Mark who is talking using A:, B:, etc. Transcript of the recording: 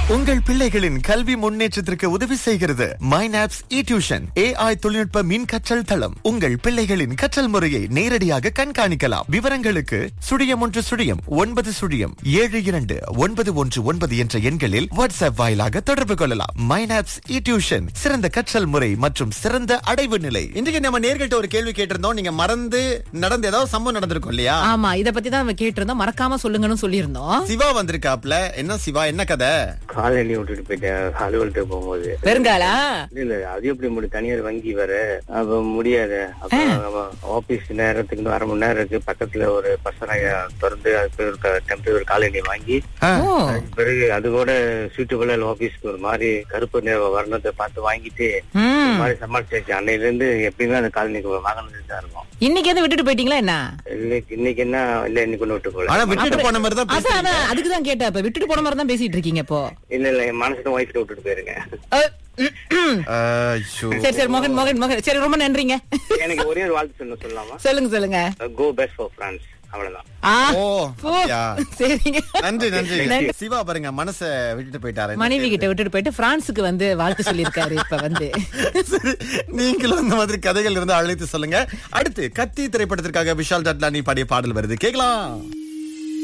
A: உங்கள் பிள்ளைகளின் கல்வி முன்னேற்றத்திற்கு உதவி செய்கிறது மைனாப்ஸ் இ டியூஷன் ஏஐ தொழில்நுட்ப மின் கற்றல் தளம் உங்கள் பிள்ளைகளின் கற்றல் முறையை நேரடியாக கண்காணிக்கலாம் விவரங்களுக்கு சுழியம் ஒன்று சுழியம் ஒன்பது சுழியம் ஏழு இரண்டு ஒன்பது ஒன்று ஒன்பது என்ற எண்களில் வாட்ஸ்அப் வாயிலாக தொடர்பு கொள்ளலாம் மைனாப்ஸ் இ டியூஷன் சிறந்த கற்றல் முறை மற்றும் சிறந்த அடைவு நிலை இன்றைக்கு நம்ம நேர்கிட்ட ஒரு கேள்வி கேட்டிருந்தோம் நீங்க மறந்து நடந்த ஏதாவது சம்பவம் நடந்திருக்கும் இல்லையா
B: ஆமா இத பத்தி தான் நம்ம கேட்டிருந்தோம் மறக்காம சொல்லுங்கன்னு சொல்லியிருந்தோம்
A: சிவா வந்திருக்காப்ல என்ன சிவா என்ன கதை
C: காலனி விட்டுட்டு போயிட்டேன் அலுவலகத்துக்கு போகும்போது
B: பெருங்காலா
C: இல்ல இல்ல அது எப்படி முடியும் தனியார் வங்கி வர அப்ப முடியாது அப்ப ஆபீஸ் நேரத்துக்கு இன்னும் அரை மணி நேரம் இருக்கு பக்கத்துல ஒரு பசங்க திறந்து அதுக்கு ஒரு டெம்பரரி காலனி வாங்கி
B: ஓ
C: அதுக்கு பிறகு அது கூட சூட்டுக்குள்ள ஆபீஸ்க்கு ஒரு மாதிரி கருப்பு நிற வர்ணத்தை பார்த்து வாங்கிட்டு
B: ம்
C: ஒரு மாதிரி சமாளிச்சாச்சு அன்னையில இருந்து எப்பயுமே அந்த காலனிக்கு வாங்கினது தான் இருக்கும்
B: இன்னைக்கு எதுவும் விட்டுட்டு போயிட்டீங்களா என்ன
C: இன்னைக்கு இன்னைக்கு என்ன இல்ல இன்னைக்கு கொண்டு விட்டு போல
A: ஆனா விட்டுட்டு போன மாதிரி தான்
B: அதான்
A: பேசுறீங்க.
B: அதான் அதுக்கு தான் கேட்டேன் இப்ப விட்டுட்டு போன மாதிரி தான் பேசிட்டு இருக்கீங்க இப்போ
C: இல்ல இல்ல என் மனசுல ஒய்ஃப்ட விட்டுட்டு போயிருங்க
B: அஹ், ம், ம்.
A: ஐயோ.
B: சரி சரி மோகன் மோகன் மோகன் சரி ரொம்ப நன்றிங்க
C: எனக்கு ஒரே ஒரு வாழ்த்து சொன்ன சொல்லலாமா
B: சொல்லுங்க சொல்லுங்க
C: கோ பெஸ்ட் ஃபார் பிரான்ஸ் அவ்வளவுதான்
B: ஆ
A: ஓ
B: போ.
A: அப்படியா?
B: சரிங்க
A: நன்றி நன்றி
B: நன்றி.
A: சிவா பாருங்க மனச விட்டுட்டு போயிட்டாரு
B: மனைவி கிட்ட விட்டுட்டு போயிட்டு பிரான்ஸுக்கு வந்து வாழ்த்து சொல்லியிருக்காரு இப்ப வந்து
A: சரி, நீங்களும் இந்த மாதிரி கதைகள் இருந்து அழைத்து சொல்லுங்க அடுத்து கத்தி திரைப்படத்திற்காக விஷால் டட்லானி பாடிய பாடல் வருது கேக்கலாம்